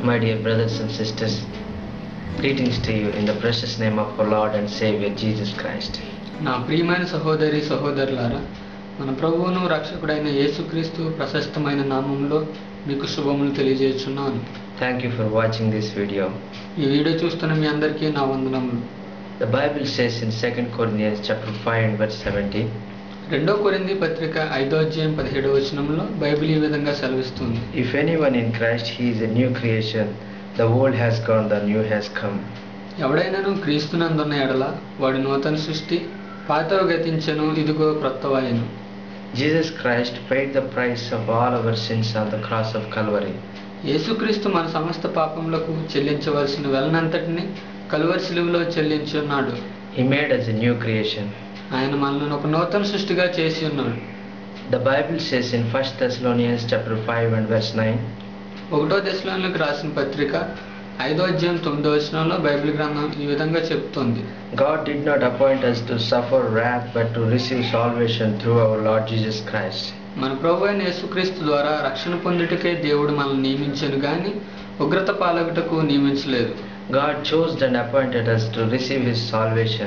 My dear brothers and sisters, greetings to you in the precious name of our Lord and Savior Jesus Christ. నా ప్రియమైన సహోదరి సహోదరులారా మన ప్రభువును రక్షకుడైన యేసుక్రీస్తు ప్రశస్తమైన నామంలో మీకు శుభములు తెలియజేస్తున్నాను Thank you for watching this video. ఈ వీడియో చూస్తున్న మీ అందరికీ నా వందనములు The Bible says in 2 Corinthians chapter 5 and verse 17, రెండో కొరింది పత్రిక ఐదో అధ్యాయం పదిహేడో వచనంలో బైబిల్ ఈ విధంగా సెలవిస్తుంది If anyone in Christ, he is a new creation. The old has gone, the new has come. ఎవడైనాను క్రీస్తునందున్న ఎడల వాడు నూతన సృష్టి పాతవి గతించెను ఇదిగో క్రొత్తవాయను Jesus Christ paid the price of all our sins on the cross of Calvary. యేసుక్రీస్తు మన సమస్త పాపములకు చెల్లించవలసిన వెలనంతటిని కలువరి సిలువలో చెల్లించి ఉన్నాడు He made us a new creation. ఆయన మనల్ని ఒక నూతన సృష్టిగా చేసి ఉన్నాడు The Bible says in 1 Thessalonians chapter 5 and verse 9, ఒకటో దశలోనికి రాసిన పత్రిక ఐదో అధ్యాయం తొమ్మిదో వచనంలో బైబిల్ గ్రంథం ఈ విధంగా చెప్తోంది God did not appoint us to suffer wrath but to receive salvation through our Lord Jesus Christ. మన ప్రభు అయిన యేసుక్రీస్తు ద్వారా రక్షణ పొందుటకే దేవుడు మనల్ని నియమించను గాని ఉగ్రత పాలగుటకు నియమించలేదు God chose and appointed us to receive His salvation.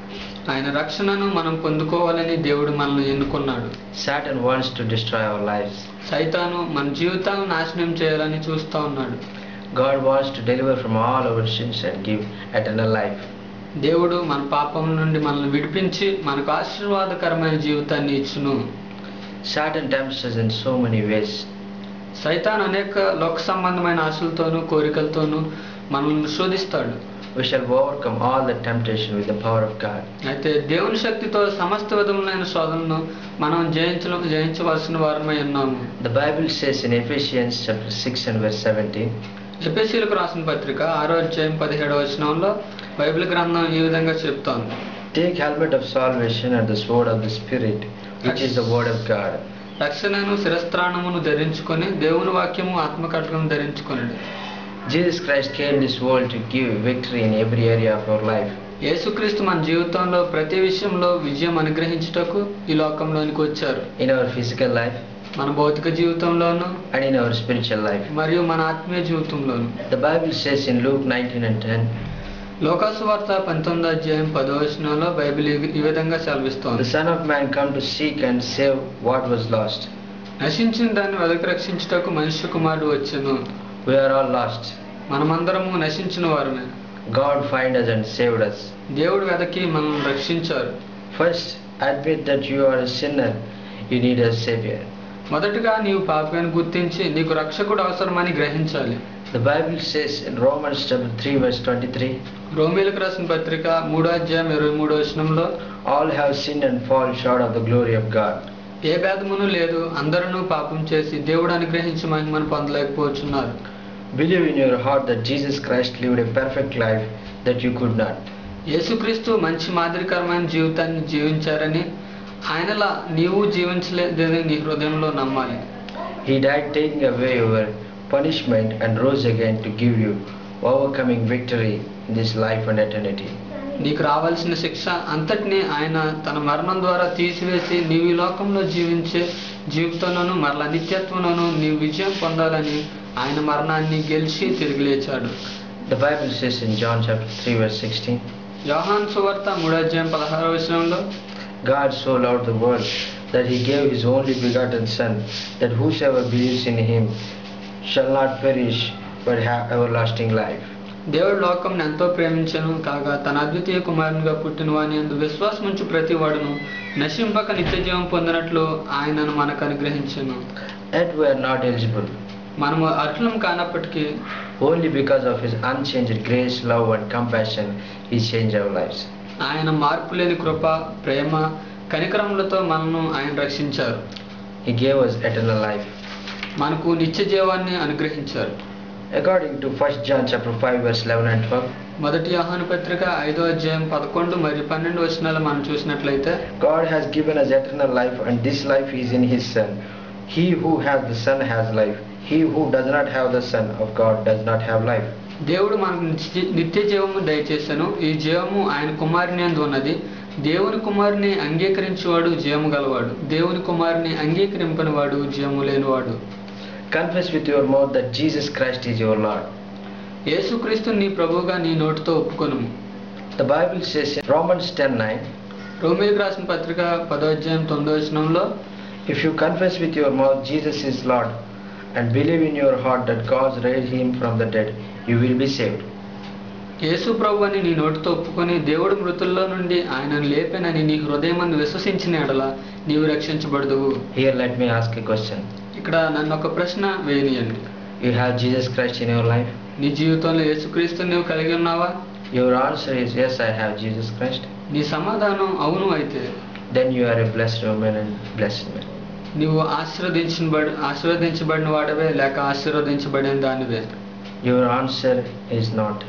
ఆయన రక్షణను మనం పొందుకోవాలని దేవుడు మనల్ని ఎన్నుకున్నాడు Satan wants to destroy our lives. సైతాను మన జీవితాలను నాశనం చేయాలని చూస్తూ ఉన్నాడు God wants to deliver from all our sins and give eternal life. దేవుడు మన పాపం నుండి మనల్ని విడిపించి మనకు ఆశీర్వాదకరమైన జీవితాన్ని ఇచ్చును Satan tempts us in so many ways. సైతాన్ అనేక లోక సంబంధమైన ఆశలతోనూ కోరికలతోనూ మనల్ని శోధిస్తాడు We shall overcome all the temptation with the power of God. అయితే దేవుని శక్తితో సమస్త విధములైన శోధనను మనం జయించ జయించవలసిన వారమై ఉన్నాము The Bible says in Ephesians chapter 6 and verse 17, ఎపిసీలకు రాసిన పత్రిక ఆరో అధ్యాయం పదిహేడవ వచనంలో బైబిల్ గ్రంథం ఈ విధంగా చెప్తోంది Take helmet of salvation and the sword of the Spirit, which is the word of God. రక్షణను శిరస్త్రాణమును ధరించుకొని దేవుని వాక్యము ఆత్మకటకం ధరించుకొనడు Jesus Christ came this world to give victory in every area of our life. యేసుక్రీస్తు మన జీవితంలో ప్రతి విషయంలో విజయం అనుగ్రహించుటకు ఈ లోకంలోనికి వచ్చారు in our physical life మన భౌతిక జీవితంలోను and in our spiritual life. మరియు మన ఆత్మీయ జీవితంలోను The Bible says in Luke 19 and 10, లోకాసు వార్త పంతొమ్మిదో అధ్యాయం పదో వచనంలో బైబిల్ ఈ- ఈ విధంగా The సెలవిస్తోంది Son of Man come to seek and save what was lost. నశించిన దాన్ని వెదకి రక్షించుటకు మనుష్య కుమారుడు వచ్చెను We are all lost. మనమందరము నశించిన వారమే God find us and saved us. దేవుడు వెదకి మనల్ని రక్షించారు First, admit that you are a sinner. You need a Savior. మొదటగా నీవు పాపాన్ని గుర్తించి నీకు రక్షకుడు అవసరమని గ్రహించాలి The Bible says in Romans chapter 3 verse 23, రోమిలకు రాసిన పత్రిక మూడో అధ్యాయం ఇరవై మూడో వచనంలో all have sinned and fall short of the glory of God. ఏ భేదమును లేదు అందరూ పాపం చేసి దేవుడు అనుగ్రహించి మహిమను పొందలేకపోతున్నారు Believe in your heart that Jesus Christ lived a perfect life that you could not. యేసుక్రీస్తు మంచి మాదిరికరమైన జీవితాన్ని జీవించారని ఆయనలా నీవు జీవించలేదని నీ హృదయంలో నమ్మాలి He died taking away your punishment and rose again to give you overcoming victory in this life and eternity. నీకు రావాల్సిన శిక్ష అంతటినీ ఆయన తన మరణం ద్వారా తీసివేసి నీవు ఈ లోకంలో జీవించే జీవితంలోనూ మరల నిత్యత్వంలోనూ నీవు విజయం పొందాలని ఆయన మరణాన్ని గెలిచి తిరిగి లేచాడు The Bible says in John chapter 3 verse 16, యోహాన్ సువార్త మూడో అధ్యాయం పదహారవ వచనంలో God so loved the world that he gave his only begotten Son, that whosoever believes in him shall not perish but have everlasting life. దేవుడు లోకం ఎంతో ప్రేమించను కాగా తన అద్వితీయ కుమారునిగా పుట్టిన వాని అందు విశ్వాసం ఉంచు ప్రతి వాడును నశింపక నిత్య జీవం పొందినట్లు ఆయనను మనకు అనుగ్రహించను Yet we are not eligible. మనము అర్హులం కానప్పటికీ Only because of his unchanged grace, love, and compassion, he changed our lives. ఆయన మార్పు లేని కృప ప్రేమ కనికరములతో మనను ఆయన రక్షించారు He gave us eternal life. మనకు నిత్య జీవాన్ని అనుగ్రహించారు According to 1 John chapter 5 verse 11 and 12, మొదటి ఆహ్వాన పత్రిక ఐదో అధ్యాయం పదకొండు మరియు పన్నెండు వచనాలు మనం చూసినట్లయితే God has given us eternal life, and this life is in His Son. He who has the Son has life. He who does not have the Son of God does not have life. దేవుడు మనకు నిత్య- నిత్య జీవము దయచేసను ఈ జీవము ఆయన కుమారుని అందు ఉన్నది దేవుని కుమారుని అంగీకరించేవాడు జీవము గలవాడు దేవుని కుమారుని అంగీకరింపని వాడు జీవము లేనివాడు Confess with your mouth that Jesus Christ is your Lord. యేసుక్రీస్తు నీ ప్రభువుగా నీ నోటితో ఒప్పుకొను The Bible says in Romans 10:9, రోమిలకు రాసిన పత్రిక పదో అధ్యాయం తొమ్మిదో వచనంలో If you confess with your mouth Jesus is Lord and believe in your heart that God raised him from the dead, you will be saved. యేసు ప్రభు అని నీ నోటితో ఒప్పుకొని దేవుడు మృతుల్లో నుండి ఆయనను లేపెనని నీ హృదయమందు విశ్వసించిన ఎడల నీవు రక్షించబడదువు Here, let me ask a question. ఇక్కడ నన్ను ఒక ప్రశ్న వేయనియండి You have Jesus Christ in your life? నీ జీవితంలో యేసుక్రీస్తు నీవు కలిగి ఉన్నావా Your answer is yes, I have Jesus Christ. నీ సమాధానం అవును అయితే Then you are a blessed woman and blessed man. నీవు ఆశీర్వదించబడి ఆశీర్వదించబడిన వాడవే లేక ఆశీర్వదించబడిన దానివే Your answer is not.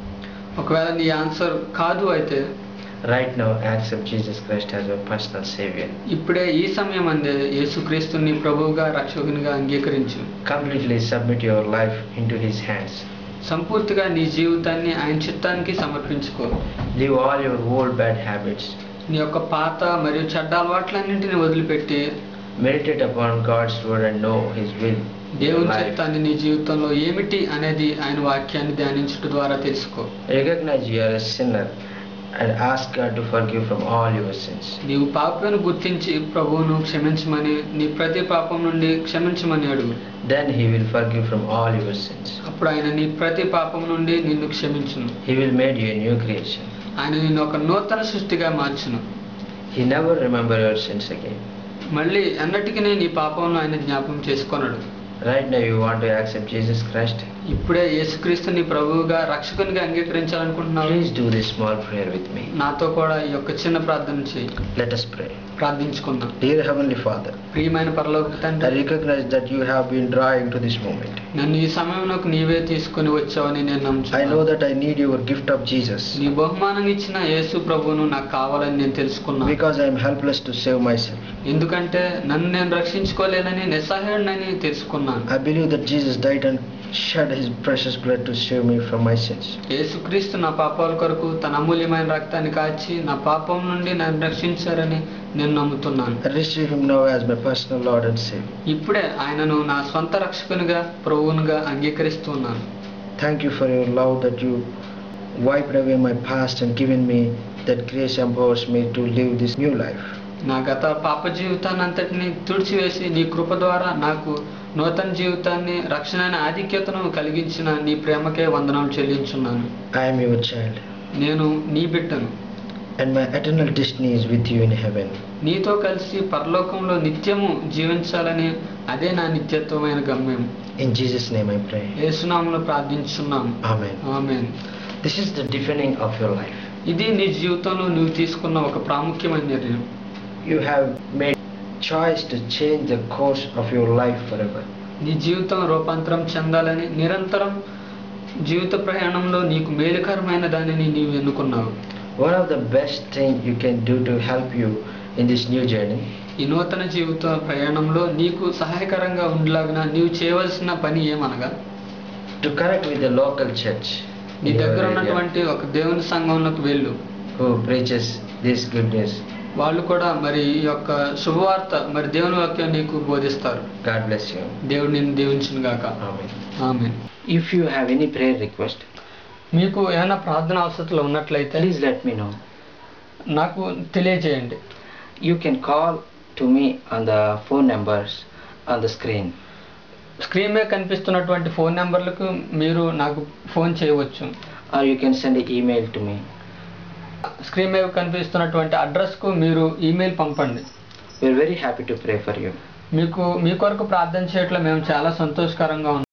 ఒకవేళ నీ ఆన్సర్ కాదు అయితే Right now, accept Jesus Christ as your personal Savior. ఇప్పుడే ఈ సమయం అందే యేసుక్రీస్తు నీ ప్రభువుగా రక్షకునిగా అంగీకరించు Completely submit your life into His hands. సంపూర్తిగా నీ జీవితాన్ని ఆయన చిత్తానికి సమర్పించుకో Leave all your old bad habits. నీ యొక్క పాత మరియు చెడ్డ అలవాట్లన్నింటిని వదిలిపెట్టి Meditate upon God's word and know His will. in your దేవుని life. చిత్తాన్ని నీ జీవితంలో ఏమిటి అనేది ఆయన వాక్యాన్ని ధ్యానించుట ద్వారా తెలుసుకో Recognize you are a sinner and ask God to forgive from all your sins. నీవు పాపను గుర్తించి ప్రభువును క్షమించమని నీ ప్రతి పాపం నుండి క్షమించమని అడుగు Then He will forgive from all your sins. అప్పుడు ఆయన నీ ప్రతి పాపం నుండి నిన్ను క్షమించును He will make you a new creation. ఆయన నిన్ను ఒక నూతన సృష్టిగా మార్చును He never remember your sins again. మళ్ళీ ఎన్నటికీ నీ పాపంను ఆయన జ్ఞాపకం చేసుకొనడు Right now you want to accept Jesus Christ? ఇప్పుడే యేసుక్రీస్తు నీ ప్రభువుగా రక్షకునిగా అంగీకరించాలనుకుంటున్నావు Please do this small prayer with me. నాతో కూడా ఈ యొక్క చిన్న ప్రార్థన చేయి Let us pray. ప్రార్థించుకుందాం Dear Heavenly Father, ప్రియమైన పరలోక I తండ్రి recognize that you have been drawing to this moment. నన్ను ఈ సమయంలోకి నీవే తీసుకొని వచ్చావని నేను I know నమ్ముచున్నాను that I need your gift of Jesus నీ బహుమానం ఇచ్చిన యేసు ప్రభువును నాకు కావాలని నేను తెలుసుకున్నాను because I am helpless to save myself. ఎందుకంటే నన్ను నేను రక్షించుకోలేనని నిస్సహాయుడినని తెలుసుకున్నాను I believe that Jesus died and shed his precious blood to save me from my sins. యేసుక్రీస్తు నా పాపాల కొరకు తన అమూల్యమైన రక్తాన్ని కాచి నా పాపం నుండి నన్ను రక్షించారని నేను నమ్ముతున్నాను I receive him now as my personal Lord and Savior. ఇప్పుడే ఆయనను నా స్వంత రక్షకునిగా ప్రభువునిగా అంగీకరిస్తున్నాను Thank you for your love that you wiped away my past and given me that grace empowers me to live this new life. నా గత పాప జీవితాన్ని అంతటిని తుడిచివేసి నీ కృప ద్వారా నాకు నూతన జీవితాన్ని రక్షణ అనే ఆధిక్యతను కలిగించిన నీ ప్రేమకే వందనాలు చెల్లించున్నాను I am your child నేను నీ బిడ్డను and my eternal destiny is with you in heaven. నీతో కలిసి పరలోకంలో నిత్యము జీవించాలని అదే నా నిత్యత్వమైన గమ్యం In Jesus' name I pray. యేసునామంలో ప్రార్థించున్నాము Amen. Amen This is the defining of your life. ఇది నీ జీవితంలో నువ్వు తీసుకున్న ఒక ప్రాముఖ్యమైన నిర్ణయం You have made choice to change the course of your life forever. నీ జీవితం రూపాంతరం చెందాలని నిరంతరం జీవిత ప్రయాణంలో నీకు మేలుకరమైన దానిని నీవు ఎన్నుకున్నావు One of the best thing you can do to help you in this new journey ఈ నూతన జీవిత ప్రయాణంలో నీకు సహాయకరంగా ఉండలాగిన నీవు చేయవలసిన పని ఏమనగా to connect with the local church నీ in your దగ్గర area ఉన్నటువంటి ఒక దేవుని సంఘంలోకి వెళ్ళు who preaches this good news. వాళ్ళు కూడా మరి ఈ యొక్క శుభవార్త మరి దేవుని వాక్యం నీకు బోధిస్తారు God bless you. దేవుడు నిన్ను దీవించును గాక Amen. ఆమె If you have any prayer request, మీకు ఏమైనా ప్రార్థన అవసరతలు ఉన్నట్లయితే please let me know. నాకు తెలియజేయండి You can call to me on the phone numbers on the screen. Screen మీద కనిపిస్తున్నటువంటి ఫోన్ నెంబర్లకు మీరు నాకు ఫోన్ చేయవచ్చు or you can send an email to me. Screen మీద కనిపిస్తున్నటువంటి అడ్రస్కు మీరు ఈమెయిల్ పంపండి We're very happy to pray for you. మీకు మీ కొరకు ప్రార్థన చేయట్లో మేము చాలా సంతోషకరంగా ఉన్నాం